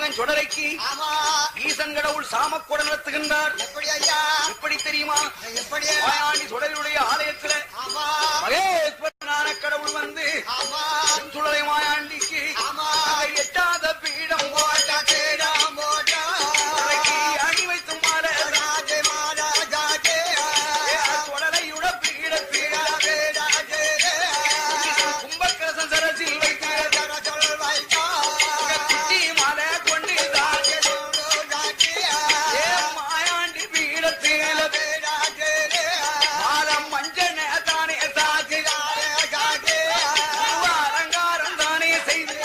மகன் சுடலைக்கு ஆமா ஈசன் கடவுள் சாமக்குடன் நடத்துகின்றார் எப்படி ஐயா எப்படி தெரியுமா எப்படி மாயாண்டி சுடலுடைய ஆலயத்துல ஆமா மகேஸ்வரனான கடவுள் வந்து ஆமா சுடலை மாயாண்டிக்கு ஆமா அதை எட்டாத பீடம் போட்ட கேடா மோடா சுடலைக்கு அணி வைத்து மாலை ராஜே மாடா ஜாஜே சுடலையுட பீடத்தில் கேடா கேடா கும்பக்கரசன் சரசில் வைத்து ஜர சொல் வைத்தா குட்டி மாலை கொண்டு தாக்கி ராஜியா ஏ மாயாண்டி பீடத்தில் கேடா கேடா மாலம் மஞ்சள் தானே சாத்தி ஜாஜே அலங்காரம் தானே செய்து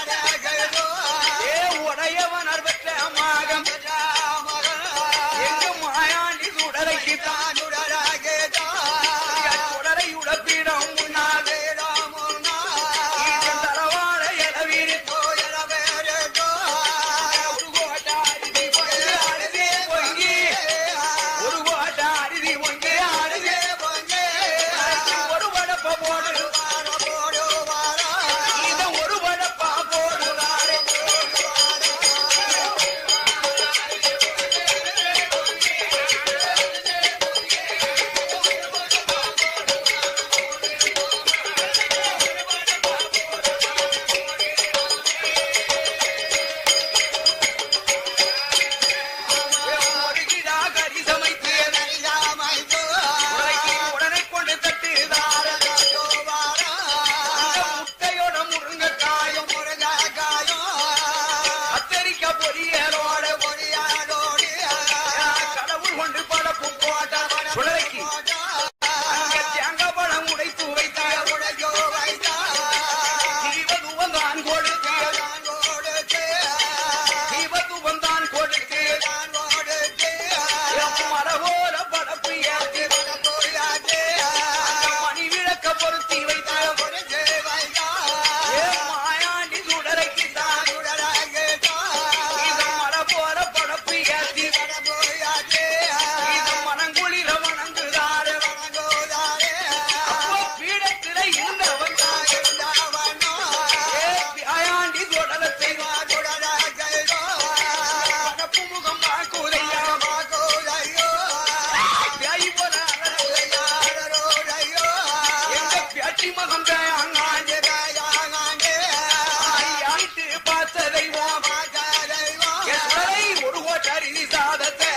ஏ உடையவனர் பெற்ற மாகம் எங்கு மாயாண்டி சுடலைக்கு தான் சுடலை உடப்பிடம் முன்னாலே தரவாழ எழவீரி ஒரு கோட்டா அரிசி பொங்கி அரிசி பொங்கி ஒரு கோட்டா அரிசி பொங்கி அரிசி ஒரு படப்ப போடு இத ஒரு படப்பா போடுறாரு ஒரு கிடா கறி சமைத்து உடைக்கு உடனே கொண்டு தட்டுதார அந்த முட்டையோட முருங்கைக்காயும் கத்தரிக்க பொரியலோட கடவுள் கொண்டு படப்பு போட்ட உடைக்கு அங்க தேங்காய் பழம் உடைத்து வைத்த தீபதூபம் தான் கொடுத்து தீபதூபம் தான் கொடுத்து மரபோல படப்பு ஏற்றி அந்த மணி விளக்க பொருத்தி வைத்த ஏ மாயாண்டி சுடரைக்கு தான் இது மரபோல படப்பு ஏற்றி இது மனங்குளிர வணங்குதாரு அப்போ பீடத்தில இருந்தவன் ஏ பியாயாண்டி சுடலத்தை படப்பு முகம் பாக்குதையா பியாயி போல எங்க பியாட்டி மகம் பேயாங்காஞ்சே ஐயாயிட்டு பார்த்த தெய்வம் என் சுடலை ஒரு கோட்டை அரிசி சாதத்தை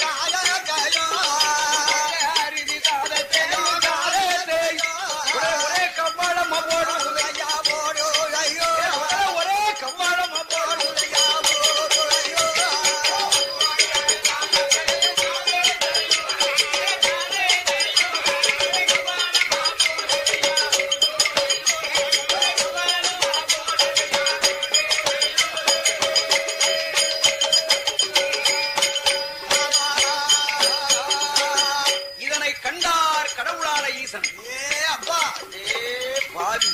அரிசி சாதத்தை சாதத்தை ஒரே ஒரே கவ்வாழமா போடும் ஒரே ஒரே கவ்வாழமா போடும் இதனை கண்டார் கடவுளான ஈசன் ஏ பாவி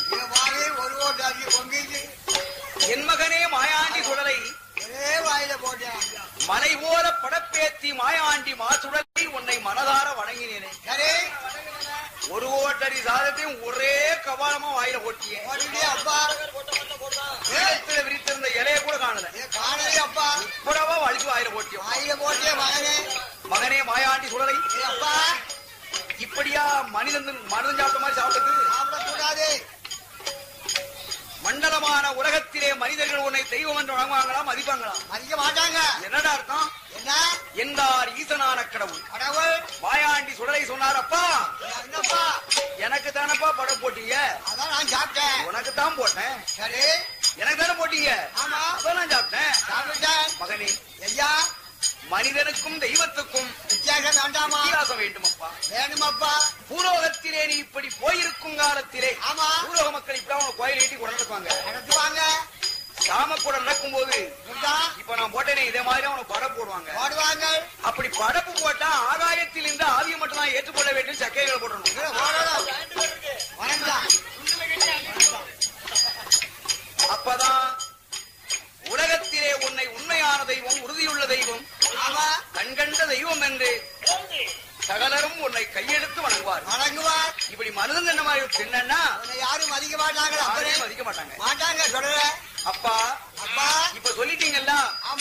என் மகனே மாயாண்டி சுடலை மலை போல படப்பேத்தி மாயாண்டி மாசுடலை உன்னை மனதார வணங்கினேனே ஒரு ஓட்டரி சாதத்தையும் ஒரே கபாலமா வாயில போட்டியே வேகத்துல விரித்திருந்த இலைய கூட காணல கூடவா வலிச்சு வாயில போட்டியோம் மகனே மாயாண்டி சுடலை இப்படியா மனிதன் மனிதன் சாப்பிட்ட மாதிரி சாப்பிட்டது மண்டலமான உலகத்திலே மனிதர்கள் உன்னை தெய்வம் என்று வணங்குவாங்களா மதிப்பாங்களா மதிக்க மாட்டாங்க என்னடா அர்த்தம் என்ன என்றார் ஈசனான கடவுள் கடவுள் மாயாண்டி சுடலை சொன்னார் அப்பா என்னப்பா எனக்கு தானப்பா படம் போட்டீங்க அதான் நான் சாப்பிட்டேன் உனக்கு தான் போட்டேன் சரி எனக்கு தானே போட்டீங்க ஆமா அதான் நான் சாப்பிட்டேன் சாப்பிட்டேன் மகனே ஐயா மனிதனுக்கும் தெய்வத்துக்கும் வித்தியாசம் வேண்டாமா வித்தியாசம் வேண்டுமப்பா வேணுமாப்பா பூலோகத்திலே நீ இப்படி போயிருக்கும் காலத்திலே ஆமா பூலோக மக்கள் இப்படி அவங்க கோயில் ஏட்டி கொண்டு நடப்பாங்க நடத்துவாங்க சாம கூட நடக்கும் போது புரியுதா? இப்ப நான் போட்டேனே இதே மாதிரி அவனுக்கு படம் போடுவாங்க போடுவாங்க அப்படி படப்பு போட்டா ஆகாயத்தில் இருந்து ஆதியை மட்டும் தான் ஏற்றுக்கொள்ள வேண்டும் சக்கைகளை போடணும் போடணும் வணக்கம் அப்பதான் உலகத்திலே உன்னை உண்மையான தெய்வம் உறுதியுள்ள தெய்வம் ஆமா கண்கண்ட தெய்வம் என்று சகலரும் உன்னை கையெடுத்து வணங்குவார் வணங்குவார் இப்படி மருதன் என்ன மாதிரி சின்னன்னா உன்னை யாரும் மதிக்க மாட்டாங்க அப்பனே யாரையும் மதிக்க மாட்டாங்க மாட்டாங்க சொல்ற அப்பா அப்பா இப்ப சொல்லிட்டீங்கல்ல ஆமா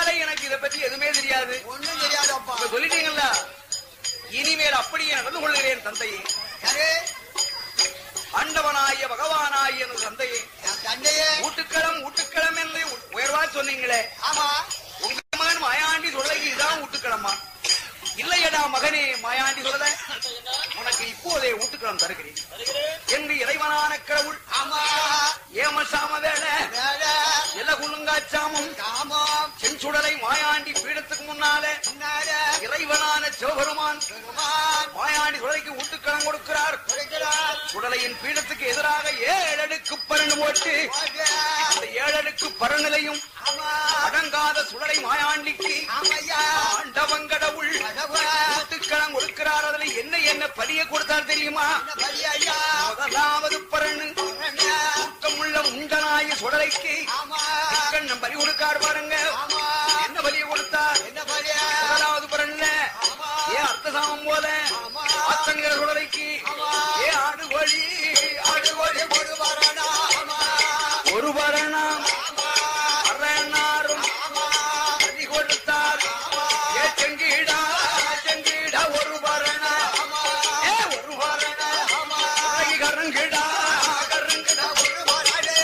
இதுவரை எனக்கு இதை பத்தி எதுவுமே தெரியாது ஒண்ணும் தெரியாதப்பா இப்ப சொல்லிட்டீங்கல்ல இனிமேல் அப்படியே நடந்து கொள்கிறேன் தந்தையே சரி ஆண்டவனாகிய பகவானாகிய எனது தந்தையே என் தந்தையே ஊட்டுக்களம் ஊட்டுக்களம் என்று உயர்வா சொன்னீங்களே ஆமா உங்க மகன் மாயாண்டி சொல்லைக்கு இதுதான் ஊட்டுக்களமா இல்லையடா மகனே மாயாண்டி சொல்ல உனக்கு இப்போதே ஊட்டுக்களம் தருகிறேன் என்று இறைவனான கடவுள் ஆமா ஏமசாம வேலை வேற எல்ல குழுங்காச்சாமும் காமம் செஞ்சுடலை மாயாண்டி பீடத்துக்கு முன்னாலே முன்னால இறைவனான சிவபெருமான் பெருமான் மாயாண்டி சுடலைக்கு ஊட்டுக்களம் கொடுக்கிறார் கொடுக்கிறார் சுடலையின் பீடத்துக்கு எதிராக ஏழடுக்கு பரணு போட்டு ஓகே. அந்த ஏழடுக்கு பரநிலையும் ஆமா அடங்காத சுடலை மாயாண்டிக்கு ஆமையா ஆண்டவங்கடவுள் கடவுள் ஊட்டுக்களம் கொடுக்கிறார் அதுல என்ன என்ன பலிய கொடுத்தார் தெரியுமா என்ன பலியா முதலாவது பரணு ஊக்கமுள்ள முண்டனாய சுடலைக்கு ஆமா கண்ணம் பலி கொடுக்கார் பாருங்க ஆமா என்ன பலிய கொடுத்தார் என்ன பலியா முதலாவது பரன்ல ஆமா ஏ அர்த்தசாமம் போல ஆமா ஆத்தங்கிற சுடலைக்கு ஆமா. ஏ ஆடு கோழி ஆடு கோழி ஒரு வரணா ஆமா ஒரு பரணம் ஆமா அரணாரும் ஆமா பலி கொடுத்தார் ஏ செங்கீடா செங்கீடா ஒரு பரணம் ஆமா ஏ ஒரு பரணம் ஆமா கருங்கிடா கருங்கிடா ஒரு வரணே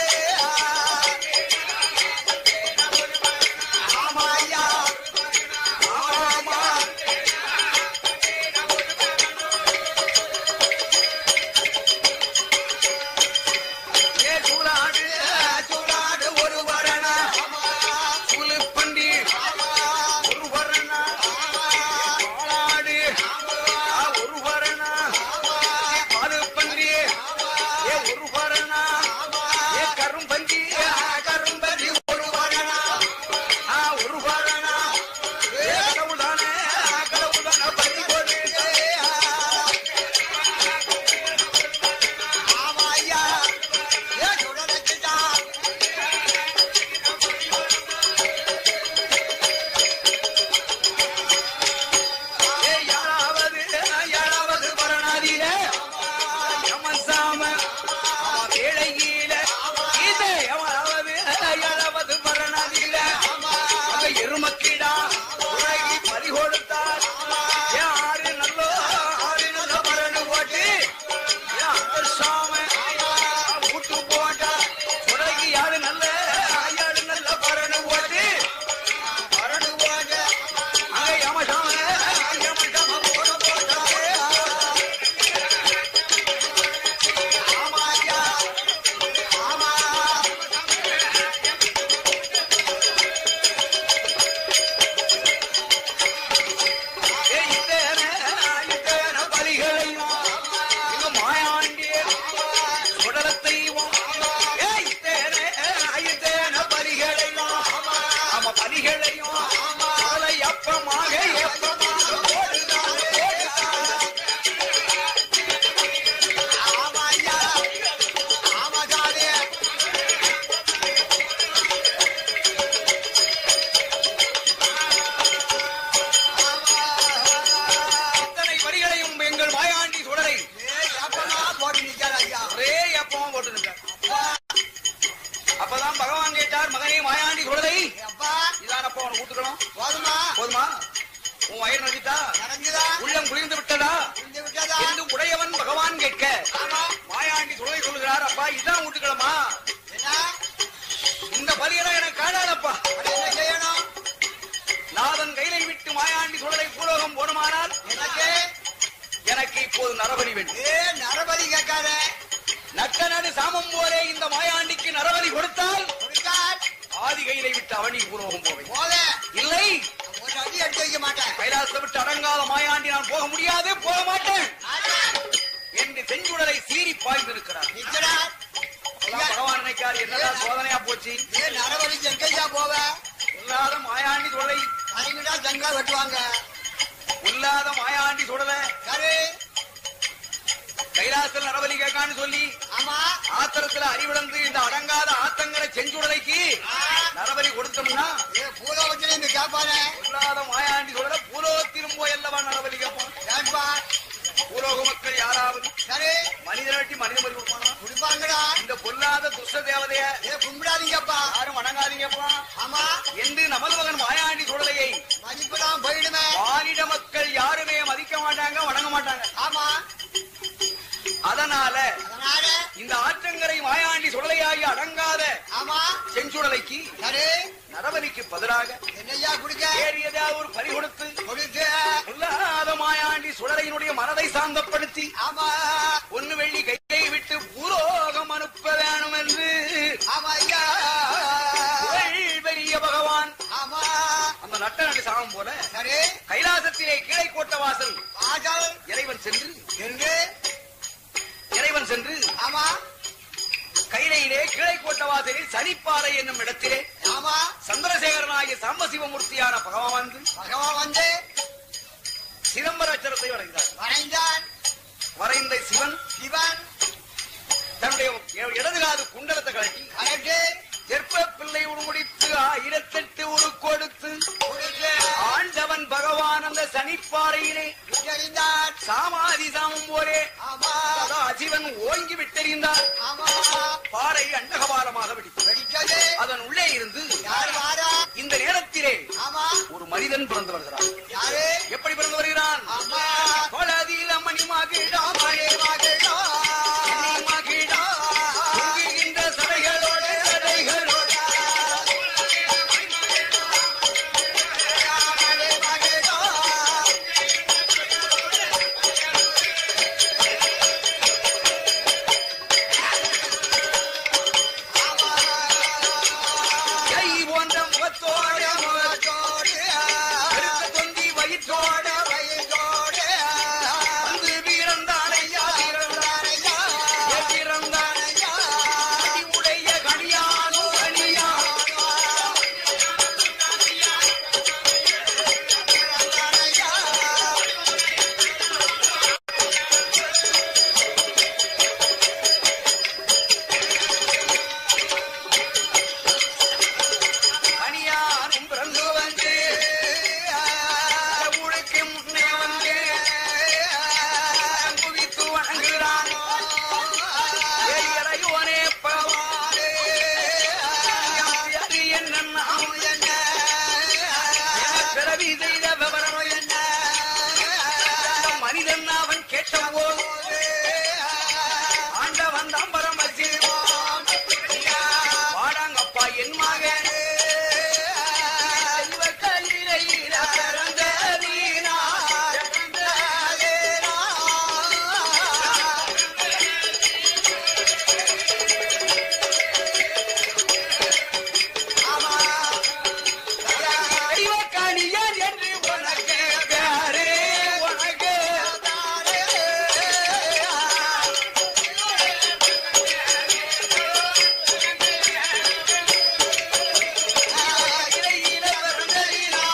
ஆமா ஐயா ஆமா ஏ சூலாடு சூடாடு ஒரு வரணா ஆமா சுலுப்பண்டி ஒரு வரணா ஆளாடு ஆ, ஒரு வரணா பாலுப்பண்டி ஏ ஒரு வரணா ஏ கரும்பந்தி கரும்பந்தி ஒரு வரணா ஆ ஒரு வரணா ஏ கடவுள்தானே கடவுள்தானே பலி கொடுத்து ஆமா ஐயா ஏ சுடலச்சிட்டா ஏ யாராவது யாராவது பரணாதியில யமசாம அவன் வேளையில இது எவனாவது யாராவது பரணாதியில அங்க எருமக்கிடா உலகி பறி கொடுத்தார் ஏ ஆறு நல்லோ ஆறு நல்ல பரணு போட்டு ஏ அங்கசாம கூட்டு போட்டா உலகி யாரு நல்ல யாரு நல்ல பரணு போட்டு வரணு போக அங்க யமசாம யமசாம போட போட்டாரே ஆமா ஐயா ஆமா ஏய் இத்தேன, இத்தேன பலிகளையும் இங்க மாயாண்டி சுடலத்தையும் ஏய் இத்தேன, இத்தேன பலிகளையும் ஆமா பலிகளையும் அவளை எப்பமாக எப்பமாக போடுதானே, போடுதானே. ஆமா ஐயா ஆமா ஜாதி இத்தனை பலிகளையும் எங்கள் மாயாண்டி சுடலை ஏ எப்பமா போட்டு நிக்கிற ஐயா ஒரே எப்பவும் போட்டு அப்பதான் பகவான் கேட்டார் மகனே மாயாண்டி சுடலை எப்பா இதானப்பா உனக்கு ஊத்துக்கணும் போதுமா போதுமா உன் வயிறு நடித்தா நடந்துதா உள்ளம் குளிர்ந்து விட்டதா புரிந்து விட்டதா என்று உடையவன் பகவான் கேட்க ஆமா மாயாண்டி சுடலை சொல்லுகிறார் அப்பா இதான் ஊட்டுக்கிழமா என்ன இந்த பலியெல்லாம் எனக்கு காணாதப்பா அட என்ன செய்யணும் நாதன் கையிலை விட்டு மாயாண்டி சுடலை பூலோகம் போடுமானால் எனக்கு எனக்கு இப்போது நரபலி வேண்டும் ஏ நரபலி கேட்காத நட்ட நடு சாமம் போலே இந்த மாயாண்டிக்கு நரபலி கொடுத்தால் கொடுத்தால் ஆதி கையிலை விட்டு அவனி பூலோகம் போவேன் போக இல்லை ஒரு அடி எடுத்து வைக்க மாட்டேன் கைலாசத்தை விட்டு அடங்காத மாயாண்டி நான் போக முடியாது போக மாட்டேன் ஆனா, என்று செஞ்சுடலை சீறி பாய்ந்திருக்கிறார் நிக்கிறா அப்பதான் பகவான் நினைக்காரு என்னடா சோதனையா போச்சு ஏ நரபலி எங்கய்யா போவ இல்லாத மாயாண்டி சுடலை அறிவிடா ஜங்கா வெட்டுவாங்க இல்லாத மாயாண்டி சுடலை சரி கைலாசத்தில் நரபலி கேட்கான்னு சொல்லி ஆமா ஆத்திரத்துல அறிவிழந்து இந்த அடங்காத ஆத்தங்கர செஞ்சுடலைக்கு நரபலி கொடுத்தோம்னா ஏ பூலோகத்தில இருந்து கேட்பானே இல்லாத மாயாண்டி சுடலை பூலோகத்திலும் போய் அல்லவா நரபலி கேட்பான் கேட்பா பூலோக மக்கள் யாராவது சரி மனிதனாட்டி மனித பலி கொடுப்பானா குடிப்பாங்கடா இந்த பொல்லாத துஷ்ட தேவதைய ஏ கும்பிடாதீங்கப்பா யாரும் வணங்காதீங்கப்பா ஆமா என்று நமது மகன் மாயாண்டி சரி நரபலிக்கு பதிலாக என்னையா குடிக்க ஏறியதா ஒரு பறி கொடுத்து கொடுத்து பொல்லாத மாயாண்டி சுடரையினுடைய மனதை சாந்தப்படுத்தி ஆமா ஒன்னு வெள்ளி கையை விட்டு பூலோகம் அனுப்ப வேணும் என்று ஆமா ஐயா புகழ் பெரிய பகவான் ஆமா அந்த நட்ட நடு சாமம் போல சரி கைலாசத்திலே கிளை கோட்ட வாசல் ஆட்டல் இறைவன் சென்று என்று இறைவன் சென்று ஆமா கைலையிலே கிளை கோட்ட வாசலில் சனிப்பாறை என்னும் இடத்திலே ஆமா சந்திரசேகரனாகிய சாம்பசிவமூர்த்தியான பகவான் வந்து பகவான் வந்து சிதம்பராட்சரத்தை வரைந்தார் வரைந்தான் வரைந்த சிவன் சிவன் தன்னுடைய இடது காது குண்டலத்தை கழட்டி கரெக்டு தெற்ப பிள்ளை உருமுடித்து ஆயிரத்தெட்டு உரு கொடுத்து கொடுத்து ஆண்டவன் பகவான் அந்த சனிப்பாறையிலே விட்டறிந்தான் சாமாதி சாமம் போலே ஆமா சதா சிவன் ஓங்கி விட்டெறிந்தார் ஆமா பாறை அண்டகபாலமாக வெடித்தது வெடித்தது அதன் உள்ளே இருந்து யார் வாரா இந்த நேரத்திலே ஆமா ஒரு மனிதன் பிறந்து வருகிறான் யாரு எப்படி பிறந்து வருகிறான் ஆமா கொலதீல மணிமாகிடா மணி மகளோ மணிமாகிடா தொங்குகின்ற சடைகளோட சடைகளோட மணி மகளோ கை போன்ற முகத்தோட முகத்தோடு கருத்த தொந்தி வயிற்றோட வயதோடு வந்து பிறந்தானையா பிறந்தாரையா பிறந்தானையா உடைய கனியானோ கனியா கனியானும் பிறந்து வந்து உழைக்கு முன்னே வந்து குவித்து வணங்குகிறான் இறையோனே பகவானே அது என்ன நாம் என்ன பிறவி செய்த விவரம் என்ன அந்த மனிதன் அவன் கேட்ட போது ஆண்டவன் தாம்பரம் வச்சிருவான் வாடாங்கப்பா என் மகன் செல்வ கையிலையில பிறந்த நீனா தெய்வ கனியன் என்று உனக்கு பேரு உனக்கு இலையில பிறந்த நீனா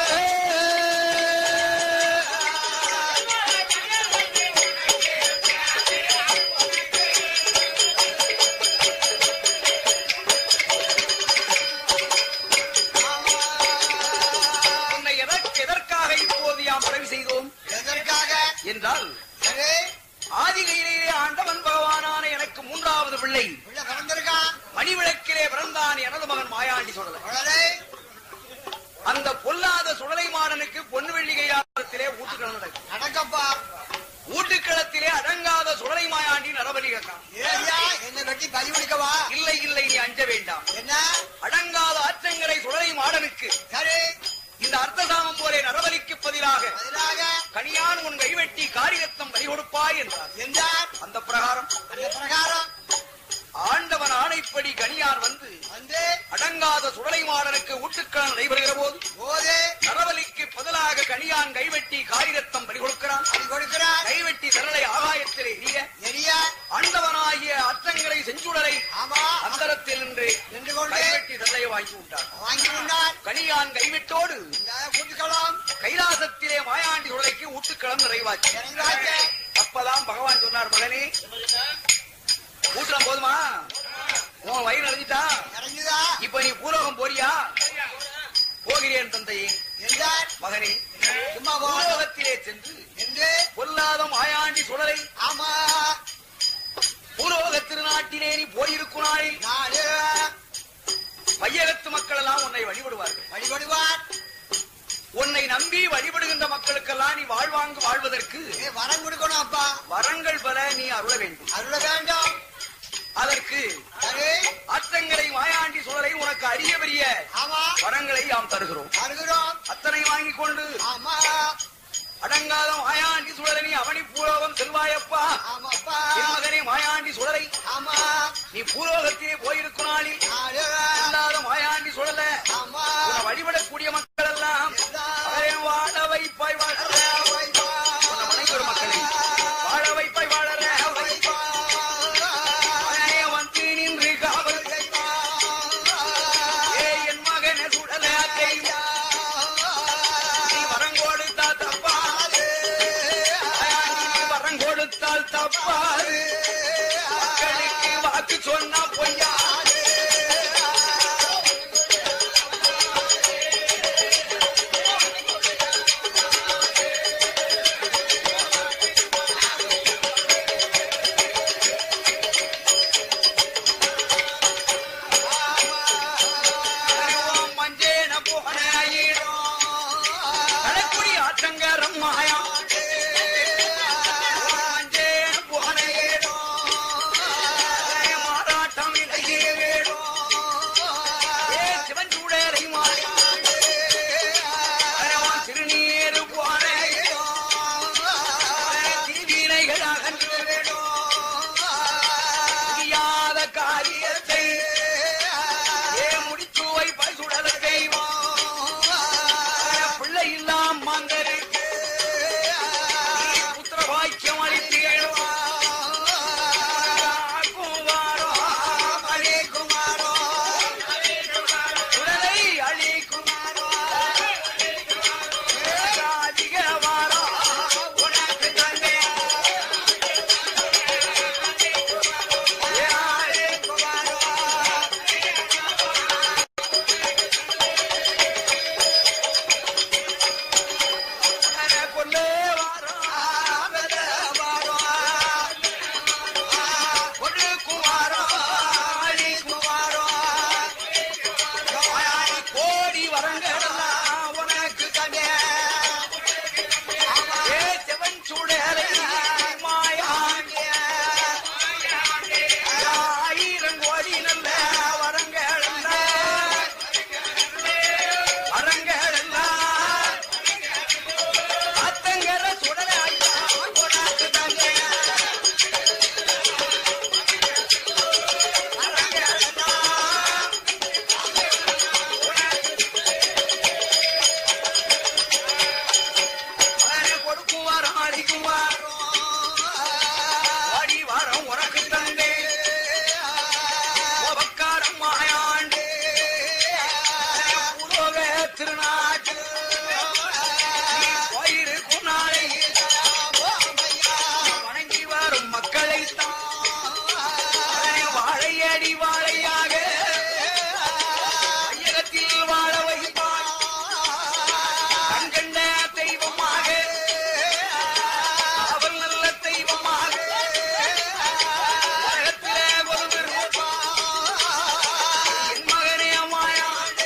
உன்னை எதற்கு எதற்காக இப்போது யாம் பதவி செய்தோம் எதற்காக என்றால் சரி ஆதிகையிலே ஆண்டவன் பகவானான எனக்கு மூன்றாவது பிள்ளை உள்ள பிறந்திருக்கான் மணிவிளக்கிலே பிறந்தான் எனது மகன் மாயாண்டி சொல்லல உடனே அந்த பொல்லாத சுடலை மாடனுக்கு பொன்னு வெள்ளி கையாளத்திலே ஊட்டுக்களம் நடக்கும் நடக்கப்பா ஊட்டுக்களத்திலே அடங்காத சுடலை மாயாண்டி நரபலி கேட்கான் ஏய்யா என்ன வெட்டி பலி கொடுக்கவா இல்லை இல்லை நீ அஞ்ச வேண்டாம் என்ன அடங்காத ஆற்றங்கரை சுடலை மாடனுக்கு சரி இந்த அர்த்தசாமம் போலே நரபலிக்கு பதிலாக பதிலாக கனியான் உன் கைவெட்டி காரியத்தம் பலி கொடுப்பாய் என்றார் என்றார் அந்த பிரகாரம் அந்த பிரகாரம் ஆண்டவன் ஆணைப்படி கனியான் வந்து வந்து அடங்காத சுடலை மாடனுக்கு ஊட்டுக்களம் நடைபெறுகிற போது போது நரபலிக்கு பதிலாக கனியான் கைவெட்டி காரிரத்தம் பலி கொடுக்கிறான் பலி கொடுக்கிறார் கைவெட்டி சரளை ஆகாயத்தில் எரிய எரிய ஆண்டவனாகிய அற்றங்களை செஞ்சுடலை ஆமா அந்தரத்தில் நின்று நின்று கொண்டு கைவெட்டி சரளையை வாங்கி விட்டார் வாங்கி கொண்டார் கனியான் கைவிட்டோடு இந்த கூட்டுக்கலாம் கைலாசத்திலே மாயாண்டி உருளைக்கு ஊட்டுக்களம் நிறைவாச்சு இறங்கி அப்பதான் பகவான் சொன்னார் மகனே ஊட்டுலாம் போதுமா உன் வயிறு அழிஞ்சிட்டா இறங்குதா இப்ப நீ பூலோகம் போறியா போகிறேன் தந்தையே என்றார் மகனே சும்மா போ பூலோகத்திலே சென்று என்று பொல்லாத மாயாண்டி சுடலை ஆமா பூலோக திருநாட்டிலே நீ போயிருக்குனாய் நாலு மையகத்து மக்கள் எல்லாம் உன்னை வழிபடுவார்கள் வழிபடுவார் உன்னை நம்பி வழிபடுகின்ற மக்களுக்கெல்லாம் நீ வாழ்வாங்கு வாழ்வதற்கு நீ வரம் கொடுக்கணும் அப்பா வரங்கள் பல நீ அருள வேண்டும் அருள வேண்டும் அதற்கு சரி ஆற்றங்கரை மாயாண்டி சுடலை உனக்கு அரிய பெரிய ஆமா வரங்களை யாம் தருகிறோம் அருகிறோம் அத்தனை வாங்கிக் கொண்டு ஆமா அடங்காத மாயாண்டி சுடலை அவனி பூலோகம் செல்வாயப்பா ஆமாப்பா என் மகனே மாயாண்டி சுடலை ஆமா நீ பூலோகத்திலே போயிருக்கும் நாளில் அருகா. அல்லாத மாயாண்டி சுடல ஆமா உன்னை வழிபடக்கூடிய மக்கள் எல்லாம் அவரே வாழ வைப்பாய் வாழற உன்னை வணங்குகிற மக்களை வாழ வைப்பாய் வாழற அவனே வந்து நின்று காவல் ஏ என் மகனே சுடலை நீ வரம் கொடுத்தால் தப்பாது நீ வரம் கொடுத்தால் தப்பாது மக்களுக்கு வாக்கு சொன்னா பொய்யா அறிவோம் மஞ்சேன புகனாயிடும் கணக்குடி ஆற்றங்கரம் மாயா மஞ்சேன புகனையிடும் மாறாட்டம் இலையேடும் ஏ சிவன் சூழலை மாயா அறிவோம் திருநீரு புகனையிடும் தீவினைகள் அகன்று முடியாத காரியத்தை ஏ முடிச்சு வைப்பாய் சுடல தெய்வம் பிள்ளை இல்லாம் மங்கருக்கு புத்திர பாக்கியம் அளித்தீடும் குமாரோ அழி குமாரோ சுடலை அழி குமாரோ அதிக வாரோ உனக்கு தந்தேன் ஏ அழி குமாரோ கொல்லே வாரம் கொடு குமாரோ அழி குமாரோ கோடி வரங்கெல்லாம் உனக்கு தங்க ஏ செவன் சுடலை மாயாண்டிய ஆயிரம் கோடி நல்ல வரங்கெல்லாம் வரங்கெல்லாம் அத்தங்கர சுடலை ஐயா உனக்கு தங்க அவனை கொடுக்குவார் ஆடிக்குவார் ஆடி வாரம் உனக்கு தந்தே உபக்காரம் மாயாண்டு உலோக திருநாட்டு நீ போயிருக்கும் நாளை வணங்கி வரும் மக்களை வாழையடி வாழையாக ஐயகத்தில் வாழ வைப்பான் கண்கண்ட தெய்வமாக அவள் நல்ல தெய்வமாக உலகத்திலே ஒருவர் என் மகனே மாயாண்டே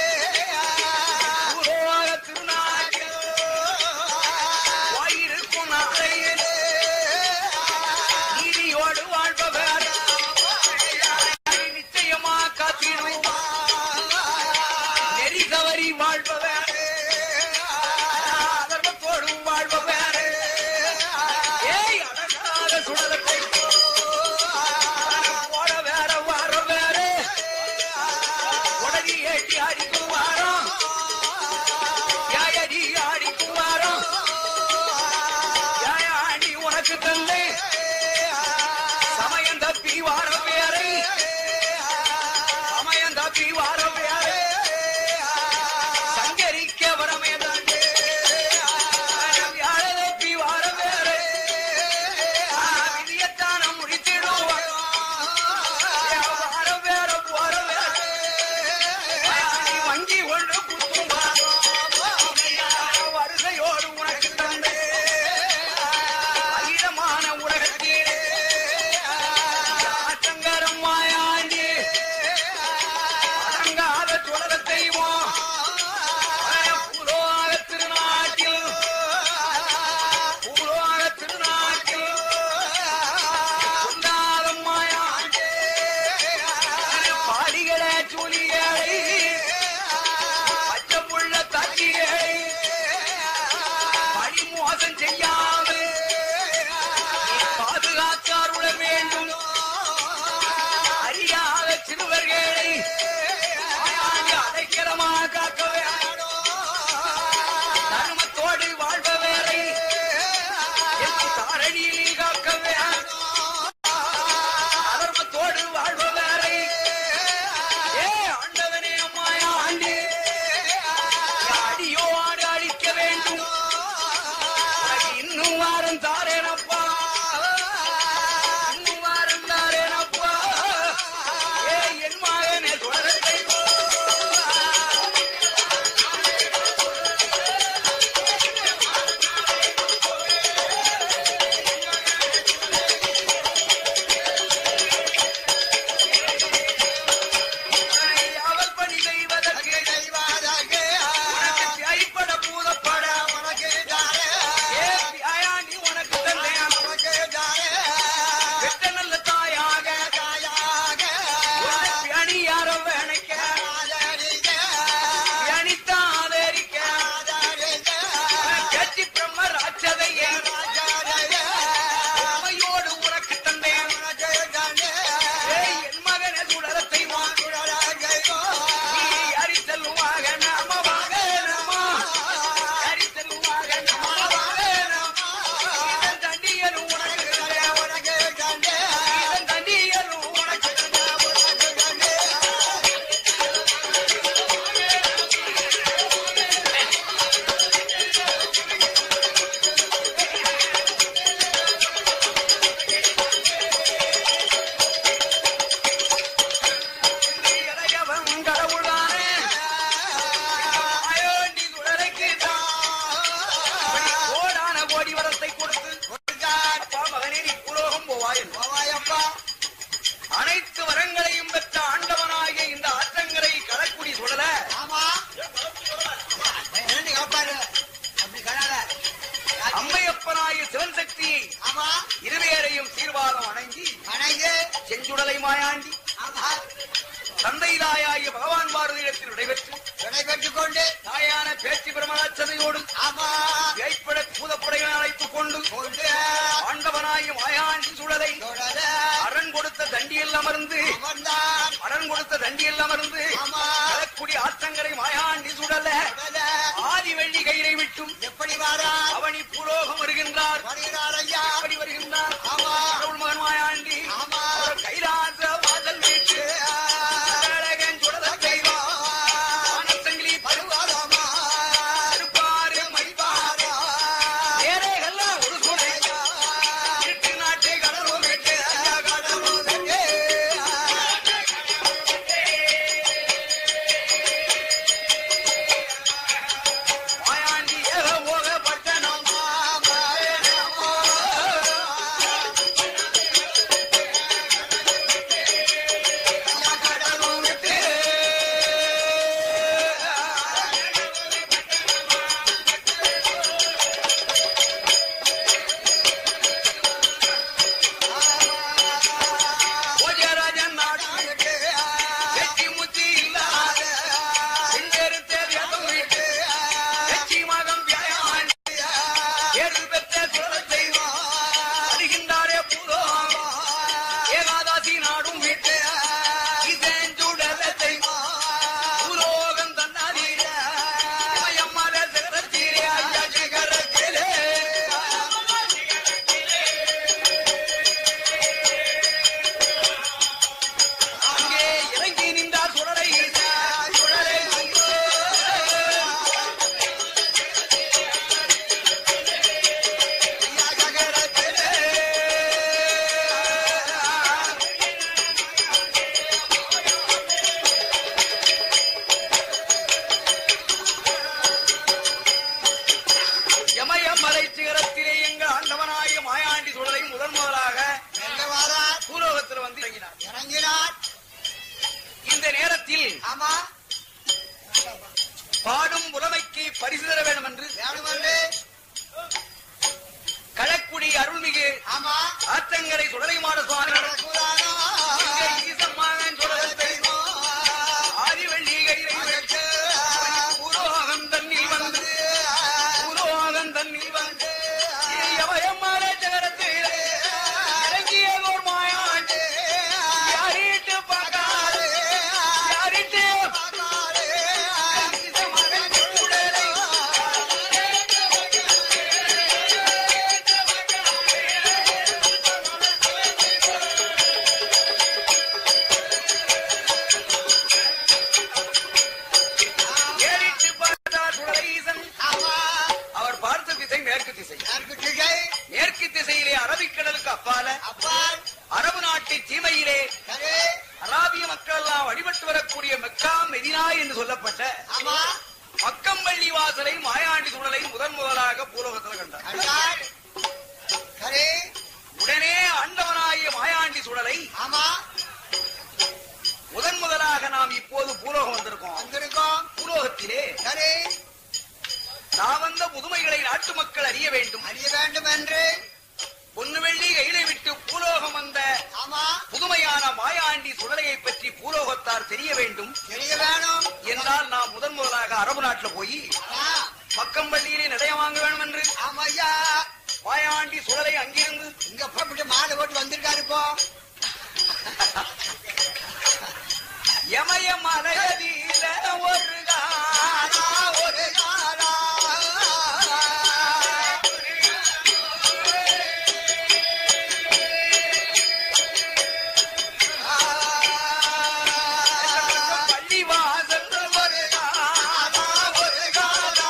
உருவாக திருநாட்டில் வாயிருக்கும் நாளையில் நீதியோடு வாழ்பவர் நிச்சயமா காத்திடுவார் நெறி தவறி வாழ்பவர் அதர்மத்தோடு வாழ்பவர் ஏய் அடங்காத சுடலத்தை போட வேற வார வேற உடனே ஏட்டி அடிக்கும் வாரம் யாயடி அடிக்கும் வாரம் யாயாண்டி உனக்கு தந்தை சமயம் தப்பி வார வேறு சமயம் தப்பி வார வேறு சங்கரிக்க வரமே தாண்டே வியாழ தப்பி வார வேறு விதியத்தான முடித்திடுவார் வார வேற போற வேற வங்கி ஒன்று குத்துவார் வருகையோடு உனக்கு தந்தே அகிலமான உலகத்திலே ஆற்றங்கரம் மாயாண்டி அடங்காத சுடல தெய்வம் பூலோக திருநாட்டில் பூலோக திருநாட்டில் கொண்டாடும் மாயாண்டி பாடிகளை சொல்லி கொண்டு தாயான பேச்சு பிரமணச்சதையோடு ஆமா கைப்பட பூதப்படைகளை அழைத்துக் கொண்டு கொண்டு ஆண்டவனாயும் மாயாண்டி சுழலை தொடர அரண் கொடுத்த தண்டியில் அமர்ந்து அமர்ந்தான் அரண் கொடுத்த தண்டியில் அமர்ந்து ஆமா கடற்குடி ஆற்றங்கரை மாயாண்டி சுடல தொடர ஆதி வெள்ளி கயிறை விட்டும் எப்படி வாரான் அவனி புலோகம் வருகின்றார் வருகிறார் ஐயா எப்படி வருகின்றார் ஆமா கடவுள் மகன் மாயாண்டி ஆமா அவர் கைலாச வாசல் வீட்டு அழகன் சுடல தெய்வம் ஆனத்தங்கிலி பருவாதாமா பருப்பாறு மைப்பாறு ஏழைகள்லாம் ஒரு சுடை எட்டு நாட்டை கடலும் விட்டு மாயாண்டி ஏக போக பட்டணம் கடலும் விட்டு ஓஜராஜன் நாடு வெற்றி முத்தி இல்லாத செஞ்செருத்தே வியதம் விட்டு வெற்றி மகம் வியாயாண்டி ஏறு பெற்ற சுழல் தெய்வம் வருகின்றாரே பூதோகம் ஏகாதாசி நாடும் விட்டு இசைஞ்சுடல தெய்வம் பூலோகம் தன்னாதீர மயம்மர சிகரத்தீரே ஐயா சிகரத்திலே அங்கே இறங்கி நின்றார் சுடலை சுடலை யமயமலை சிகரத்திலே எங்கள் ஆண்டவனாய மாயாண்டி சுடலை முதன் முதலாக எங்க வாரான் பூலோகத்தில் வந்து இறங்கினார் இறங்கினான் இந்த நேரத்தில் ஆமா பாடும் புலமைக்கு பரிசு தர வேண்டும் என்று வேணுமல்லு களக்குடி அருள்மிகு ஆமா ஆத்தங்கரை சுடலைமாட சுவாமி கூறானா ஈசம்மாகன் சுடலத்தை ஆதிவள்ளி கைரை வைத்து பூலோகம் தன்னில் வந்து பூலோகம் தன்னில் வந்து யமயம்மாளே சிகரத்தில் இறங்கிய ஒரு மாயாண்டு யாரிட்டு பார்க்காது யாரிட்டு ஈசமகன் சுடலை ஏறிட்டு பார்த்தார் சுடலைசன் ஆமா அவர் பார்த்த திசை மேற்கு திசை யாருக்கு திகை மேற்கு திசையிலே அரபிக்கடலுக்கு அப்பால அப்பால் அரபு நாட்டு சீமையிலே சரி அராபிய மக்கள் எல்லாம் வழிபட்டு வரக்கூடிய மெக்கா மெதினா என்று சொல்லப்பட்ட ஆமா மக்கம்பள்ளி வாசலை மாயாண்டி சுடலை முதன் முதலாக பூலோகத்தில் கண்டார் கண்டாள் சரி உடனே ஆண்டவனாகிய மாயாண்டி சுடலை ஆமா முதன் முதலாக நாம் இப்போது பூலோகம் வந்திருக்கோம் வந்திருக்கோம் பூலோகத்திலே சரி நான் வந்த புதுமைகளை நாட்டு மக்கள் அறிய வேண்டும் அறிய வேண்டும் என்று பொன்னு வெள்ளி கையிலை விட்டு பூலோகம் வந்த ஆமா புதுமையான மாயாண்டி சுடலையை பற்றி பூலோகத்தார் தெரிய வேண்டும் தெரிய வேணும் என்றால் நாம் முதன் முதலாக அரபு நாட்டுல போய் ஆ, மக்கம்பள்ளியிலே நடைய வாங்க வேண்டும் என்று ஆமா ஐயா மாயாண்டி சுடலை அங்கிருந்து இங்க போட்டு மாலை போட்டு வந்திருக்காரு இப்போ யமய மலையதில ஒரு காலா ஒரு காலா பள்ளி வாசல் ஒரு காலா ஒரு காலா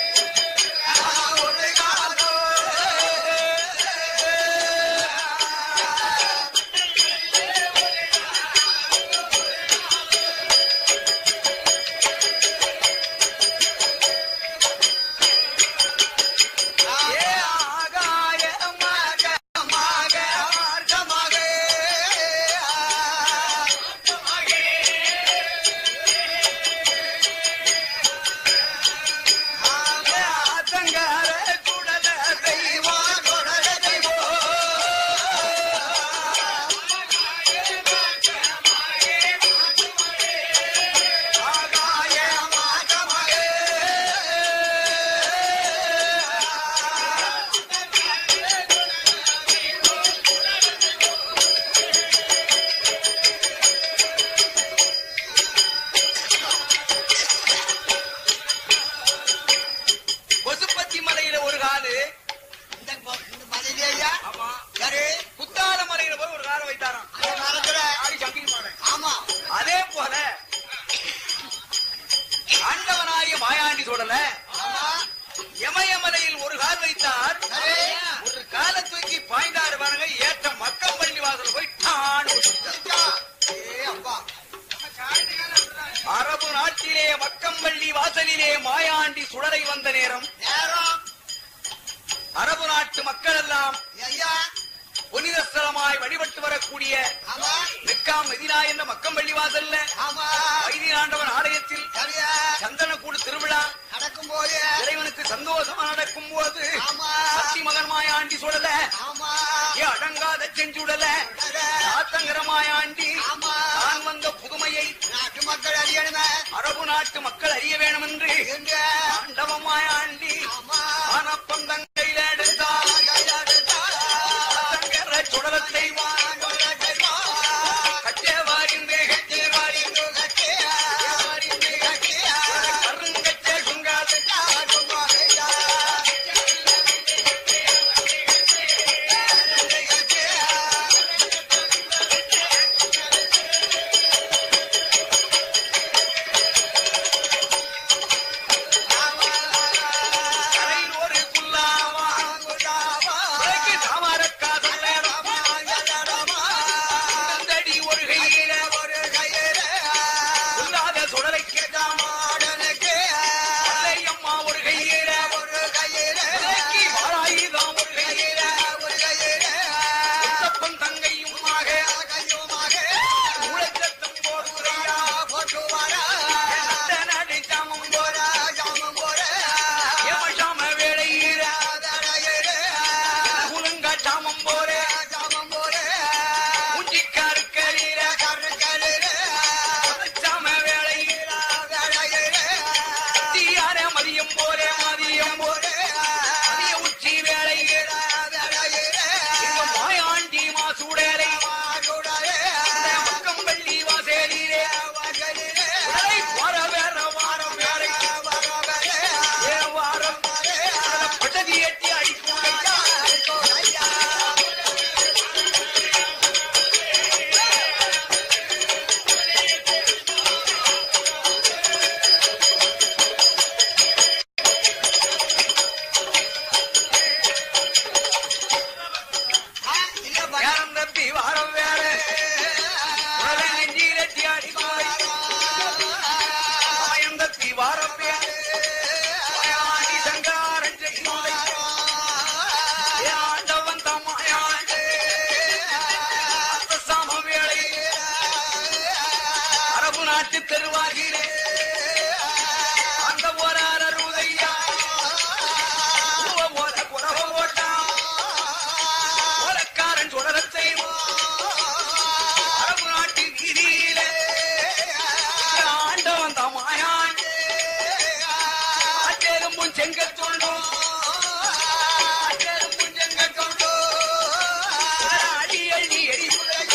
ஒரு காலா வாசலிலே மாயாண்டி சுடரை வந்த நேரம் நேரம் அரபு நாட்டு மக்கள் எல்லாம் ஐயா புனித ஸ்தலமாய் வழிபட்டு வரக்கூடிய ஆமா மெக்கா மெதினா என்ற மக்கம் பள்ளிவாசல்ல ஆமா வைத்தியநாண்டவன் ஆலயத்தில் சரியா சந்தனக்கூடு திருவிழா நடக்கும் போது இறைவனுக்கு சந்தோஷமா நடக்கும் போது ஆமா சக்தி மகன் மாயாண்டி சுடல ஆமா ஏ அடங்காத செஞ்சுடல அடடே. ஆத்தங்கர மாயாண்டி ஆமா நான் வந்த புதுமையை நாட்டு மக்கள் அறியணுமே அரபு நாட்டு மக்கள் அறிய வேணும் என்று எங்க ஆண்டவன் மாயாண்டி ஆமா ஆனப்பம் தங்கையில எடுத்தார் ஆத்தங்கர சுடலத்தை கட்டே வாரிந்தே கட்டே வாரிந்தே வாரிந்தே கருங்கச்சே சுங்காது கரையில் ஒரு குல்லாவா உலகு தாமரக்கா சொல்லேரம் தடி ஒரு கையில குல்லாத சுடலை கேட்டாம் அம்மா ஒரு கையில உலகி வாராயுதம் ஒரு கையில முத்தப்பன் தங்கையுமாக உலகத்தம் போடுறையா நடி சாமம் போற ஏமசாம வேளையில குலுங்கா சாமம் போற மூஞ்சிக்காரு கலீர சாம வேளையில தீயார மதியம் போற மதியம் போற மதிய உச்சி வேளையில இந்த மாயாண்டி மாசுடலை இந்த மக்கம் பள்ளி வாசலிலே உடலை வர வேற வாரம் வேற ஏ வாரம் பட்டதி எட்டி அடிக்கும் ஐயா யாரம் தப்பி வாரம் வேற உடலை நெஞ்சிலட்டி அடிக்கும் மாயம் தப்பி வாரம் வேற மாயாண்டி சங்காரன் செய்யும் ஏ ஆண்டவன் தம்மாயாண்டே அந்த சாம வேளை அரபு நாட்டு தெருவாகிலே அந்த போரார் அருதையா போல குறவ ஓட்டான் ஓலக்காரன் சுடரத்தை அரபு நாட்டு வீதியிலே ஆண்டவன் தமாயாண்டே ஆச்சேரும்பும் செங்கல் சொல்லும் ஆச்சேரும்பும் செங்கல் சொல்லும் அடி அடி எடி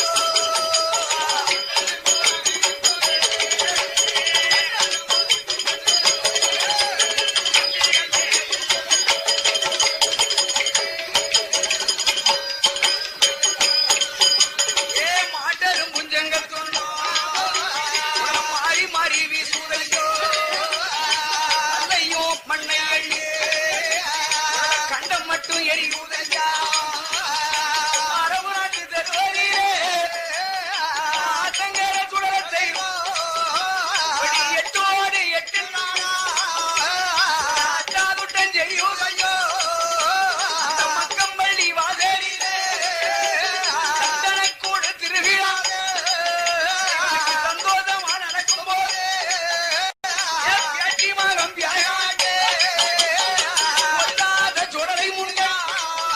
ஏ மாட்டரும் புஞ்சங்கள் சொல்லும் மாறி மாறி வீசுதலையோ அல்லையோ மண்ணை அள்ளி கண்டம் மட்டும் எரியுதையா அரபு நாட்டு தெருவரிலே ஆத்தங்கர சுடலத்தை ஒடி எட்டோடு எட்டு நாட்டாதுட்டம் செய்யும் ஐயோ அந்த மக்கம்பள்ளி வாசலிலே சந்தனக்கூடு திருவிழா சந்தோஷமா நடக்கும் போது என் பேட்டி மகன் பியாயாண்டே ஒட்டாத சுடலை முன்னா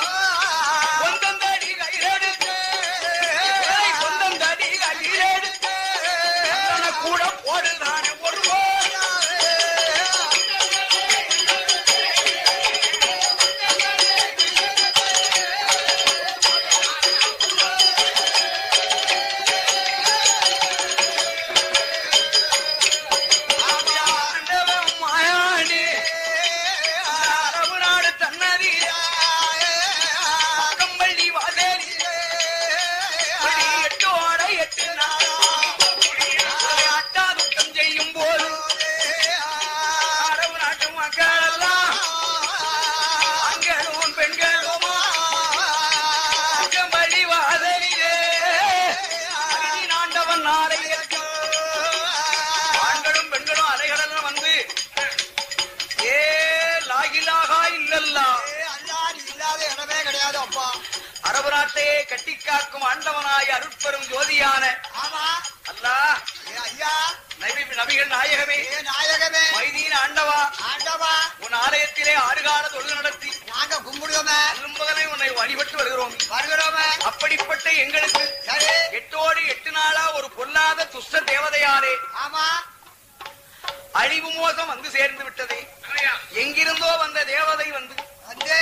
அரபு நாட்டையே கட்டி காக்கும் ஆண்டவனாய் அருட்பெரும் ஜோதியான ஆமா அல்லாஹ் ஏ ஐயா நபி நபிகள் நாயகமே ஏ நாயகமே மைதீன ஆண்டவா ஆண்டவா உன் ஆலயத்திலே ஆறுகால தொழுது நடத்தி நாங்க கும்பிடுவோமே அல்லும்பகலை உன்னை வழிபட்டு வருகிறோம் வருகிறோமே அப்படிப்பட்ட எங்களுக்கு சரி எட்டோடு எட்டு நாளா ஒரு பொல்லாத துஷ்ட தேவதையாரே ஆமா அழிவு மோசம் வந்து சேர்ந்து விட்டதே எங்கிருந்தோ வந்த தேவதை வந்து வந்து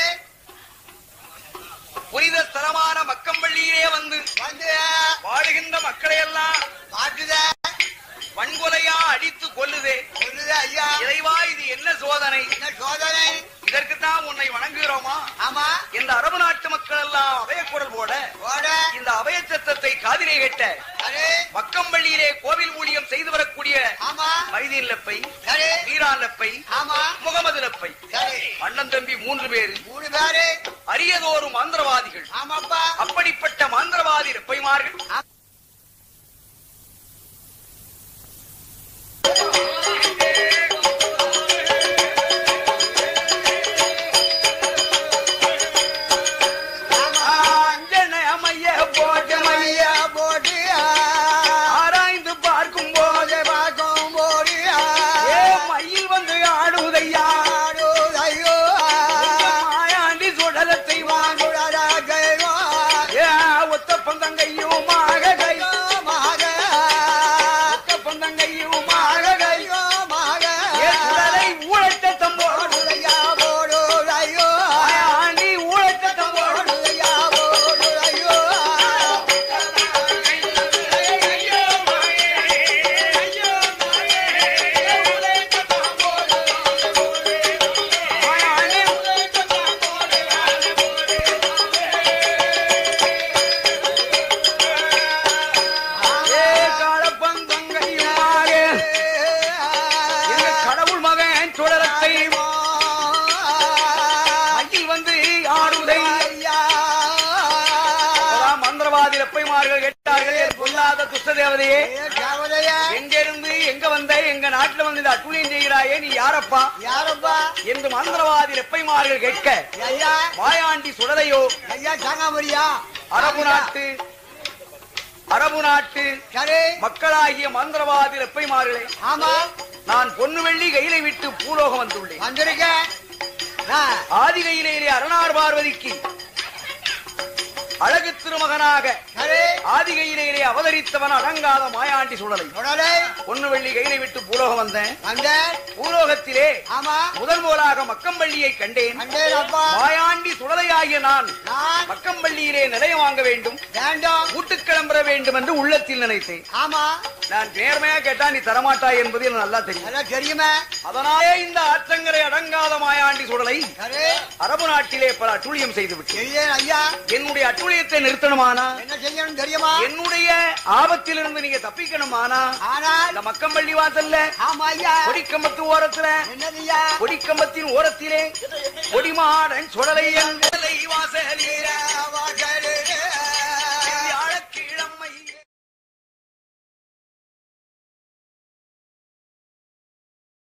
புனித ஸ்தலமான மக்கம்பள்ளியிலே வந்து வந்து வாழுகின்ற மக்களை எல்லாம் காட்டுத வன்கொலையா அடித்து கொல்லுதே சொல்லுது ஐயா இறைவா இது என்ன சோதனை என்ன சோதனை இதற்குத்தான் உன்னை வணங்குகிறோமா ஆமா இந்த அரபு நாட்டு மக்கள் எல்லாம் அபயக்குரல் போட ஓட இந்த அபய சத்தத்தை காதிலே கேட்ட சரி மக்கம்பள்ளியிலே கோவில் ஊழியம் செய்து வரக்கூடிய ஆமா மைதீன் லப்பை சரி மீரான் லப்பை ஆமா முகமது லப்பை சரி அண்ணன் தம்பி மூன்று பேர் மூணு பேரு அரியதோறும் மந்திரவாதிகள் ஆமாப்பா அப்படிப்பட்ட மந்திரவாதி லப்பைமார்கள் அஞ்சனமைய போட்டமையா ஐயா போட்டியா ஆராய்ந்து பார்க்கும் போது பார்க்கும் போடியா ஏ மயில் வந்து ஆடுவதையா ஐயோ மாயாண்டி சுடலத்தை வாங்க குடரா கைவா ஏ ஒத்த பந்தங்கையும் மாக கை மக ஒத்த பந்தங்கையும் மாக கை ஐயோ மக ஏ சுடலை ஊழட்ட தம்போடு போடுதையா போடு ஐயோ மாயாண்டி ஊழட்ட தம்போடு போடுதையா போடு ஐயோ மாயாண்டி ஏ காலப்பந்தங்கையும் மாக எங்க கடவுள் மகன் சுடலத்தை மயில் வந்து ஆடுதை அதான் மந்திரவாதி லப்பைமார்கள் கேட்டார்கள் என் பொல்லாத துஷ்ட தேவதையே எங்க இருந்து எங்க வந்த எங்க நாட்டுல வந்து இந்த அட்டுழியம் செய்கிறாயே நீ யாரப்பா யாரப்பா என்று மந்திரவாதி லப்பைமார்கள் கேட்க ஐயா மாயாண்டி சுடலையோ ஐயா தாங்காமரியா அரபு நாட்டு அரபு நாட்டு சரி மக்களாகிய மந்திரவாதி லப்பைமார்களே ஆமா நான் பொன்னு வெள்ளி கையிலை விட்டு பூலோகம் வந்துள்ளேன் வந்திருக்க ஆ, ஆதி கையிலே அரணார் பார்வதிக்கு அழகு திருமகனாக சரி ஆதிகையிலே அவதரித்தவன் அடங்காத மாயாண்டி சுடலை உடலை பொன்னு வெள்ளி கையிலை விட்டு பூலோகம் வந்தேன் வந்த பூலோகத்திலே ஆமா முதல் முதலாக மக்கம்பள்ளியை கண்டேன் வந்தேன் அப்பா மாயாண்டி சுடலையாகிய நான் நான் மக்கம்பள்ளியிலே நிலையம் வாங்க வேண்டும் வேண்டாம் வீட்டுக் கிளம்புற வேண்டும் என்று உள்ளத்தில் நினைத்தேன் ஆமா நான் நேர்மையா கேட்டா நீ தரமாட்டாய் என்பது எனக்கு நல்லா தெரியும் நல்லா தெரியுமே அதனாலே இந்த ஆற்றங்கரை அடங்காத மாயாண்டி சுடலை சரி அரபு நாட்டிலே பல அட்டுழியம் செய்து விட்டேன் தெரியுதேன் ஐயா என்னுடைய அட்டுழியத்தை நிறுத்தணுமானா என்ன செய்யணும் தெரியுமா என்னுடைய ஆபத்திலிருந்து நீங்க தப்பிக்கணுமானா ஆனால் இந்த மக்கம்பள்ளி வாசல்ல ஆமா ஐயா கொடிக்கம்பத்து ஓரத்துல என்னது ஐயா கொடிக்கம்பத்தின் ஓரத்திலே கொடிமாடன் சுடலை வாசலிலே